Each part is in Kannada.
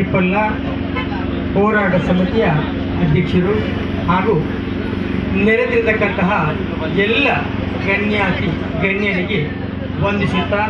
ದಾರಿಪಲ್ಲ ಹೋರಾಟ ಸಮಿತಿಯ ಅಧ್ಯಕ್ಷರು ಹಾಗೂ ನೆರೆದಿರತಕ್ಕಂತಹ ಎಲ್ಲ ಗಣ್ಯಾತಿ ಗಣ್ಯರಿಗೆ ವಂದಿಸುತ್ತಾ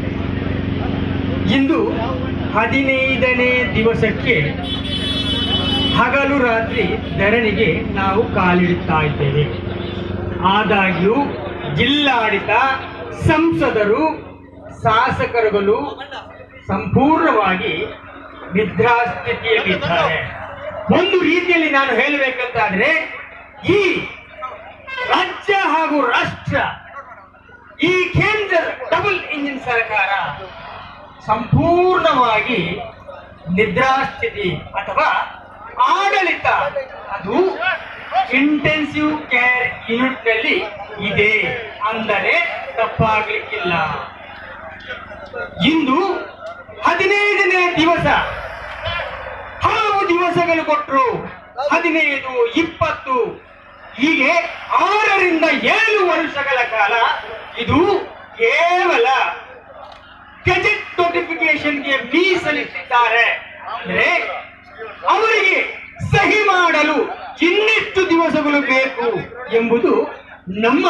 ಇಂದು ಹದಿನೈದನೇ ದಿವಸಕ್ಕೆ ಹಗಲು ರಾತ್ರಿ ಧರಣಿಗೆ ನಾವು ಕಾಲಿಡುತ್ತಾ ಇದ್ದೇವೆ ಆದಾಗ್ಯೂ ಜಿಲ್ಲಾಡಳಿತ ಸಂಸದರು ಶಾಸಕರುಗಳು ಸಂಪೂರ್ಣವಾಗಿ ನಿದ್ರಾಸ್ಥಿತಿಯಲ್ಲಿದ್ದಾರೆ ಒಂದು ರೀತಿಯಲ್ಲಿ ನಾನು ಹೇಳಬೇಕಂತಾದ್ರೆ ಈ ರಾಜ್ಯ ಹಾಗೂ ರಾಷ್ಟ್ರ ಈ ಕೇಂದ್ರ ಡಬಲ್ ಇಂಜಿನ್ ಸರ್ಕಾರ ಸಂಪೂರ್ಣವಾಗಿ ನಿದ್ರಾಸ್ಥಿತಿ ಅಥವಾ ಆಡಳಿತ ಅದು ಇಂಟೆನ್ಸಿವ್ ಕೇರ್ ಯೂನಿಟ್ ನಲ್ಲಿ ಇದೆ ಅಂದರೆ ತಪ್ಪಾಗಲಿಕ್ಕಿಲ್ಲ ಇಂದು ಹದಿನೈದನೇ ದಿವಸ ಹಲವು ದಿವಸಗಳು ಕೊಟ್ಟರು ಹದಿನೈದು ಇಪ್ಪತ್ತು ಹೀಗೆ ಆರರಿಂದ ಏಳು ವರ್ಷಗಳ ಕಾಲ ಇದು ಕೇವಲ ಗೆಜೆಟ್ ನೋಟಿಫಿಕೇಶನ್ಗೆ ಮೀಸಲಿಟ್ಟಿದ್ದಾರೆ ಅಂದ್ರೆ ಅವರಿಗೆ ಸಹಿ ಮಾಡಲು ಇನ್ನೆಷ್ಟು ದಿವಸಗಳು ಬೇಕು ಎಂಬುದು ನಮ್ಮ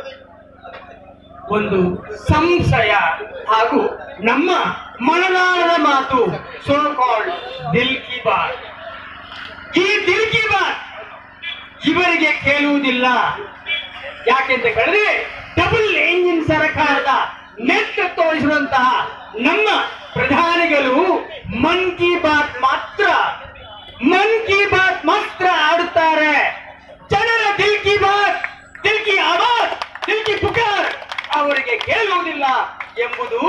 ಒಂದು ಸಂಶಯ ಹಾಗೂ ನಮ್ಮ ಮನದಾಳದ ಮಾತು ಸೋ ಕಾಲ್ಡ್ ದಿಲ್ ಕಿ ಬಾತ್ ಈ ದಿಲ್ ಕಿ ಬಾತ್ ಇವರಿಗೆ ಕೇಳುವುದಿಲ್ಲ ಯಾಕೆಂತ ಹೇಳಿದ್ರೆ ಡಬಲ್ ಎಂಜಿನ್ ಸರ್ಕಾರದ ನೇತೃತ್ವ ವಹಿಸಿರುವಂತಹ ನಮ್ಮ ಪ್ರಧಾನಿಗಳು ಮನ್ ಕಿ ಬಾತ್ ಮಾತ್ರ ಮನ್ ಕಿ ಬಾತ್ ಮಾತ್ರ ಆಡುತ್ತಾರೆ ಜನರ ದಿಲ್ ಕಿ ಬಾತ್ ದಿಲ್ ಕಿ ಆವಾಜ್ ದಿಲ್ ಕಿ ಪುಕಾರ್ ಅವರಿಗೆ ಕೇಳುವುದಿಲ್ಲ ಎಂಬುದು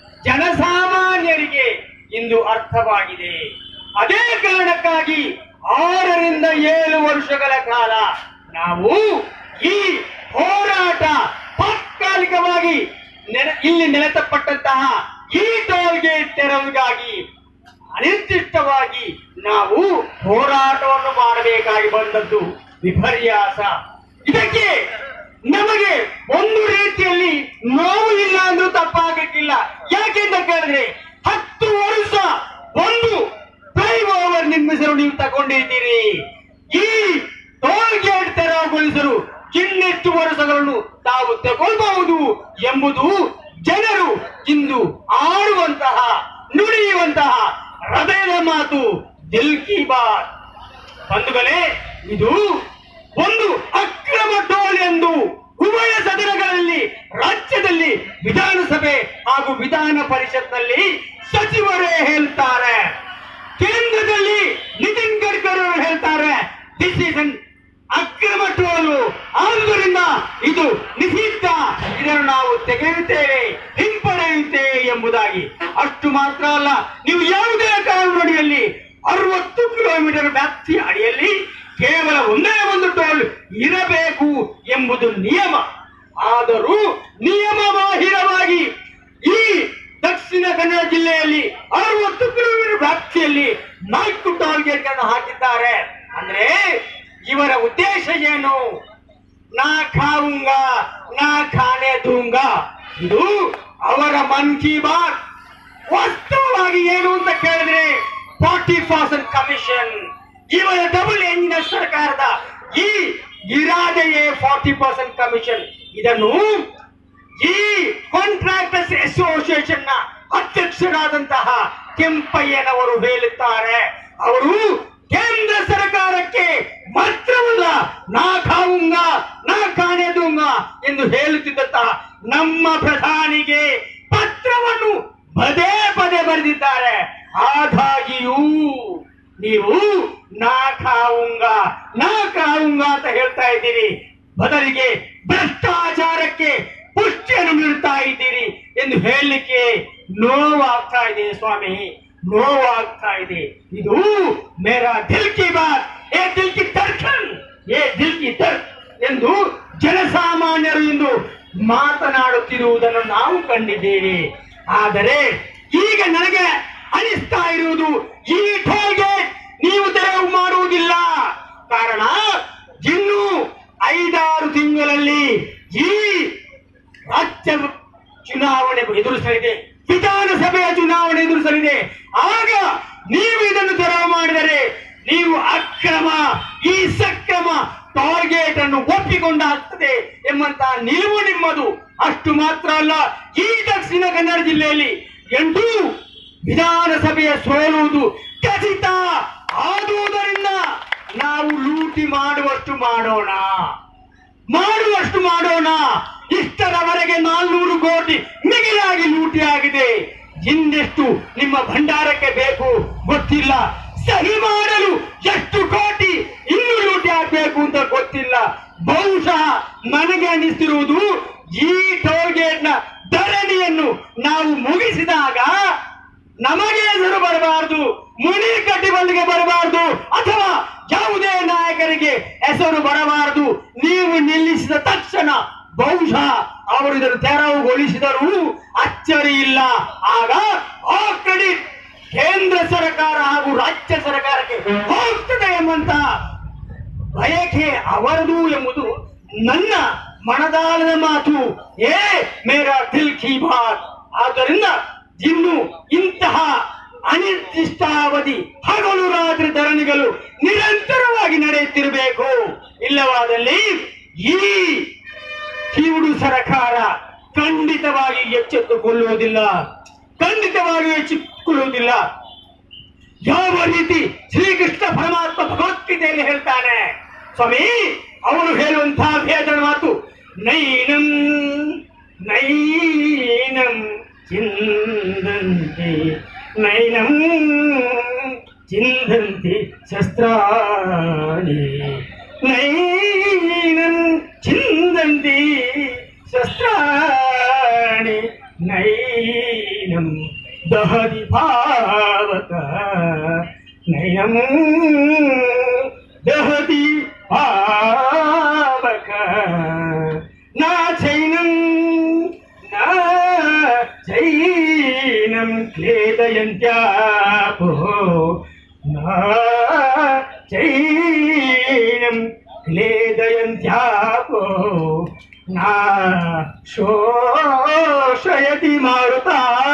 ಜನಸಾಮಾನ್ಯರಿಗೆ ಇಂದು ಅರ್ಥವಾಗಿದೆ ಅದೇ ಕಾರಣಕ್ಕಾಗಿ ಆರರಿಂದ ಏಳು ವರ್ಷಗಳ ಕಾಲ ನಾವು ಈ ಹೋರಾಟ ತಾತ್ಕಾಲಿಕವಾಗಿ ನೆಲೆ ಇಲ್ಲಿ ನೆಲೆಸಲ್ಪಟ್ಟಂತಹ ಈ ಟೋಲ್ ಗೇಟ್ ತೆರವಿಗಾಗಿ ಅನಿರ್ದಿಷ್ಟವಾಗಿ ನಾವು ಹೋರಾಟವನ್ನು ಮಾಡಬೇಕಾಗಿ ಬಂದದ್ದು ವಿಪರ್ಯಾಸ ಇದಕ್ಕೆ ನಮಗೆ ಒಂದು ರೀತಿಯಲ್ಲಿ ನೋವು ಇಲ್ಲ ಅಂದ್ರೂ ತಪ್ಪಾಗಲಿಕ್ಕಿಲ್ಲ ಯಾಕೆಂತ ಕೇಳಿದ್ರೆ ಹತ್ತು ವರ್ಷ ಒಂದು ಫ್ಲೈಓವರ್ ನಿರ್ಮಿಸಲು ನೀವು ತಗೊಂಡಿದ್ದೀರಿ ಈ ಟೋಲ್ ಗೇಟ್ ತೆರವುಗೊಳಿಸಲು ಇನ್ನೆಷ್ಟು ವರ್ಷಗಳನ್ನು ತಾವು ತಗೊಳ್ಬಹುದು ಎಂಬುದು ಜನರು ಇಂದು ಆಡುವಂತಹ ನುಡಿಯುವಂತಹ ಹೃದಯದ ಮಾತು ದಿಲ್ ಕಿ ಬಾತ್ ಬಂಧುಗಳೇ ಇದು ಒಂದು ಅಕ್ರಮ ಟೋಲ್ ಎಂದು ಉಭಯ ಸದನಗಳಲ್ಲಿ ರಾಜ್ಯದಲ್ಲಿ ವಿಧಾನಸಭೆ ಹಾಗೂ ವಿಧಾನ ಪರಿಷತ್ನಲ್ಲಿ ಸಚಿವರೇ ಹೇಳ್ತಾರೆ ಕೇಂದ್ರದಲ್ಲಿ ನಿತಿನ್ ಗಡ್ಕರಿ ಅವರು ಹೇಳ್ತಾರೆ ದಿಸ್ ಇಸ್ ಅನ್ ಅಕ್ರಮ ಟೋಲು ಆದುದರಿಂದ ಇದು ನಿಷಿದ್ಧ ಇದನ್ನು ನಾವು ತೆಗೆಯುತ್ತೇವೆ ಹಿಂಪಡೆಯುತ್ತೇವೆ ಎಂಬುದಾಗಿ ಅಷ್ಟು ಮಾತ್ರ ಅಲ್ಲ ನೀವು ಯಾವುದೇ ಕಾನೂನಡಿಯಲ್ಲಿ ಅರವತ್ತು ಕಿಲೋಮೀಟರ್ ವ್ಯಾಪ್ತಿಯ ಅಡಿಯಲ್ಲಿ ಕೇವಲ ಒಂದೇ ಒಂದು ಟೋಲ್ ಇರಬೇಕು ಎಂಬುದು ನಿಯಮ ಆದರೂ ನಿಯಮ ಬಾಹಿರವಾಗಿ ಈ ದಕ್ಷಿಣ ಕನ್ನಡ ಜಿಲ್ಲೆಯಲ್ಲಿ ಅರವತ್ತು ಕಿಲೋಮೀಟರ್ ವ್ಯಾಪ್ತಿಯಲ್ಲಿ ನಾಲ್ಕು ಟೋಲ್ ಗೇಟ್ ಅನ್ನು ಹಾಕಿದ್ದಾರೆ ಅಂದ್ರೆ ಇವರ ಉದ್ದೇಶ ಏನು ನಾ ಖಾವುಂಗ ನಾ ಖಾನೆ ದೂಂಗ ಇದು ಅವರ ಮನ್ ಕಿ ಬಾತ್ ವಾಸ್ತವವಾಗಿ ಏನು ಅಂತ ಕೇಳಿದ್ರೆ ಫಾರ್ಟಿ ಪರ್ಸೆಂಟ್ ಕಮಿಷನ್ ಇವರ ಡಬಲ್ ಎಂಜಿನ ಸರ್ಕಾರದ ಈ ಇರಾದೆಯೇ ಫಾರ್ಟಿ ಪರ್ಸೆಂಟ್ ಕಮಿಷನ್ ಇದನ್ನು ಈ ಕಾಂಟ್ರಾಕ್ಟರ್ಸ್ ಅಸೋಸಿಯೇಷನ್ ನ ಅಧ್ಯಕ್ಷರಾದಂತಹ ಕೆಂಪಯ್ಯನವರು ಹೇಳುತ್ತಾರೆ ಅವರು ಕೇಂದ್ರ ಸರ್ಕಾರಕ್ಕೆ ಮಾತ್ರವಲ್ಲ ನಾ ಖಾವುಂಗ ನಾ ಕಾಣೆ ದೂಂಗ ಎಂದು ಹೇಳುತ್ತಿದ್ದಂತಹ ನಮ್ಮ ಪ್ರಧಾನಿಗೆ ಪತ್ರವನ್ನು ಪದೇ ಪದೇ ಬರೆದಿದ್ದಾರೆ ಆದಾಗಿಯೂ ನೀವು ನಾ ಖಾವುಂಗ ನಾ ಖಾವುಂಗ ಅಂತ ಹೇಳ್ತಾ ಇದ್ದೀರಿ ಬದಲಿಗೆ ಭ್ರಷ್ಟಾಚಾರಕ್ಕೆ ಪುಷ್ಟಿಯನ್ನು ನೀಡುತ್ತಾ ಇದ್ದೀರಿ ಎಂದು ಹೇಳಲಿಕ್ಕೆ ನೋವಾಗ್ತಾ ಇದೆ ಸ್ವಾಮಿ ನೋವಾಗ್ತಾ ಇದೆ ಇದು ಮೇರಾ ದಿಲ್ ಕಿ ಬಾತ್ ಏ ದಿಲ್ ಕಿ ದರ್ಶನ್ ಏ ದಿಲ್ ಕಿ ದರ್ ಎಂದು ಜನಸಾಮಾನ್ಯರು ಇಂದು ಮಾತನಾಡುತ್ತಿರುವುದನ್ನು ನಾವು ಕಂಡಿದ್ದೇವೆ ಆದರೆ ಈಗ ನನಗೆ ಅನಿಸ್ತಾ ಇರುವುದು ಈ ಟೋಲ್ಗೆ ನೀವು ತೆರವು ಮಾಡುವುದಿಲ್ಲ ಕಾರಣ ಇನ್ನು ಐದಾರು ತಿಂಗಳಲ್ಲಿ ಈ ರಾಜ್ಯ ಚುನಾವಣೆ ಎದುರಿಸಲಿದೆ ವಿಧಾನಸಭೆಯ ಚುನಾವಣೆ ಎದುರಿಸಲಿದೆ ಆಗ ನೀವು ಇದನ್ನು ಟಾರ್ಗೆಟ್ ಅನ್ನು ಒಪ್ಪಿಕೊಂಡಾಗ್ತದೆ ಎಂಬಂತ ನಿಲುವು ನಿಮ್ಮದು ಅಷ್ಟು ಮಾತ್ರ ಅಲ್ಲ ಈ ದಕ್ಷಿಣ ಕನ್ನಡ ಜಿಲ್ಲೆಯಲ್ಲಿ ಎಂಟು ವಿಧಾನಸಭೆಯ ಸೋಲುವುದು ಖಚಿತ ಆದುದರಿಂದ ನಾವು ಲೂಟಿ ಮಾಡುವಷ್ಟು ಮಾಡೋಣ ಮಾಡುವಷ್ಟು ಮಾಡೋಣ ಇಷ್ಟರವರೆಗೆ ನಾಲ್ನೂರು ಕೋಟಿ ಮಿಗಿಲಾಗಿ ಲೂಟಿ ಆಗಿದೆ ಇನ್ನೆಷ್ಟು ನಿಮ್ಮ ಭಂಡಾರಕ್ಕೆ ಬೇಕು ಗೊತ್ತಿಲ್ಲ ಸಹಿ ಮಾಡಲು ಎಷ್ಟು ಕೋಟಿ ಇನ್ನು ಲೂಟಿ ಆಗ್ಬೇಕು ಅಂತ ಗೊತ್ತಿಲ್ಲ ಬಹುಶಃ ನನಗೆ ಅನಿಸ್ತಿರುವುದು ಈ ಟೋಲ್ ಗೇಟ್ ನ ಧರಣಿಯನ್ನು ನಾವು ಮುಗಿಸಿದಾಗ ನಮಗೆ ಹೆಸರು ಬರಬಾರದು ಮುನಿ ಕಟ್ಟಿಬಲ್ಲಿಗೆ ಬರಬಾರದು ಅಥವಾ ಯಾವುದೇ ನಾಯಕರಿಗೆ ಹೆಸರು ಬರಬಾರದು ನೀವು ನಿಲ್ಲಿಸಿದ ತಕ್ಷಣ ಬಹುಶಃ ಅವರು ಇದನ್ನು ತೆರವುಗೊಳಿಸಿದರೂ ಅಚ್ಚರಿ ಇಲ್ಲ ಆಗ ಆ ಕ್ರೆಡಿಟ್ ಕೇಂದ್ರ ಸರ್ಕಾರ ಹಾಗೂ ರಾಜ್ಯ ಸರ್ಕಾರಕ್ಕೆ ಹೋಗ್ತದೆ ಎಂಬಂತ ಬಯಕೆ ಅವರದು ಎಂಬುದು ನನ್ನ ಮನದಾಳದ ಮಾತು ಏ ಮೇರಾ ದಿಲ್ ಕಿ ಬಾತ್ ಆದ್ದರಿಂದ ಇನ್ನು ಇಂತಹ ಅನಿರ್ದಿಷ್ಟಾವಧಿ ಹಗಲು ರಾತ್ರಿ ಧರಣಿಗಳು ನಿರಂತರವಾಗಿ ನಡೆಯುತ್ತಿರಬೇಕು ಇಲ್ಲವಾದಲ್ಲಿ ಈ ಕಿವುಡು ಸರ್ಕಾರ ಖಂಡಿತವಾಗಿ ಎಚ್ಚೆತ್ತುಕೊಳ್ಳುವುದಿಲ್ಲ ಖಂಡಿತವಾಗಿ ಎಚ್ಚೆತ್ತುಕೊಳ್ಳುವುದಿಲ್ಲ ಯಾವ ರೀತಿ ಶ್ರೀಕೃಷ್ಣ ಪರಮಾತ್ಮ ಭಗವದ್ಗೀತೆಯಲ್ಲಿ ಹೇಳ್ತಾನೆ ಸ್ವಾಮಿ ಅವನು ಹೇಳುವಂತಹ ವೇದನ ಮಾತು ನೈನಂ ನೈನಂ ಚಿಂದಂತಿ ನೈನಂ ಚಿಂದಂತಿ ಶಸ್ತ್ರಾಣಿ ನೈನಂ ಚಿಂದಂತಿ ಶಸ್ತ್ರಾಣಿ ನೈನಂ ದಹದಿ ಭಾವಕ ನಯಂ ದಹದಿ ಭಾವಕ ನಾ ಚೈನಂ ನಾ ಚೈನಂ ಕ್ಲೇದಯಂತ್ಯಾಪೋ ನಾ ಚೈನಂ ಕ್ಲೇದಯಂತ್ಯಾಪೋ ನಾ ಶೋಷಯತಿ ಮಾರುತ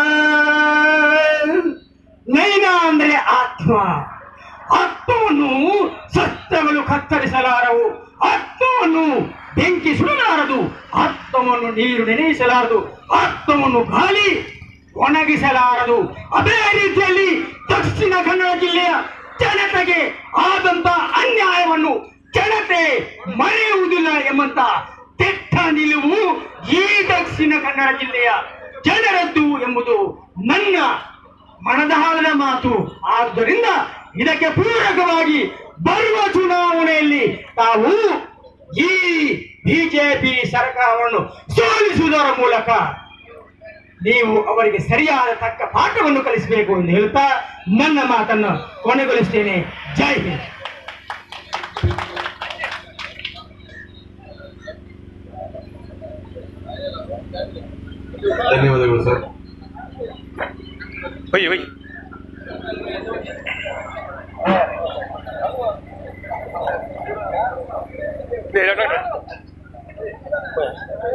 ನೈನ ಅಂದ್ರೆ ಆತ್ಮ ಆತ್ಮವನ್ನು ಸತ್ಯಗಳು ಕತ್ತರಿಸಲಾರವು ಆತ್ಮವನ್ನು ಬೆಂಕಿ ಸುಡಲಾರದು ಆತ್ಮವನ್ನು ನೀರು ನೆನೆಯಿಸಲಾರದು ಆತ್ಮವನ್ನು ಗಾಳಿ ಒಣಗಿಸಲಾರದು ಅದೇ ರೀತಿಯಲ್ಲಿ ದಕ್ಷಿಣ ಕನ್ನಡ ಜಿಲ್ಲೆಯ ಜನತೆಗೆ ಆದಂತ ಅನ್ಯಾಯವನ್ನು ಜನತೆ ಮರೆಯುವುದಿಲ್ಲ ಎಂಬಂತ ಕೆಟ್ಟ ನಿಲುವು ಈ ದಕ್ಷಿಣ ಕನ್ನಡ ಜಿಲ್ಲೆಯ ಜನರದ್ದು ಎಂಬುದು ನನ್ನ ಮನದಾಳದ ಮಾತು ಆದ್ದರಿಂದ ಇದಕ್ಕೆ ಪೂರಕವಾಗಿ ಬರುವ ಚುನಾವಣೆಯಲ್ಲಿ ತಾವು ಈ ಬಿಜೆಪಿ ಸರ್ಕಾರವನ್ನು ಸೋಲಿಸುವುದರ ಮೂಲಕ ನೀವು ಅವರಿಗೆ ಸರಿಯಾದ ತಕ್ಕ ಪಾಠವನ್ನು ಕಲಿಸಬೇಕು ಎಂದು ಹೇಳ್ತಾ ನನ್ನ ಮಾತನ್ನು ಕೊನೆಗೊಳಿಸ್ತೇನೆ ಜೈ ಹಿಂದ್ ಧನ್ಯವಾದಗಳು ಸರ್ ಒಯ್ ಒಯ್ ಏ, ಡಾಕ್ಟರ್.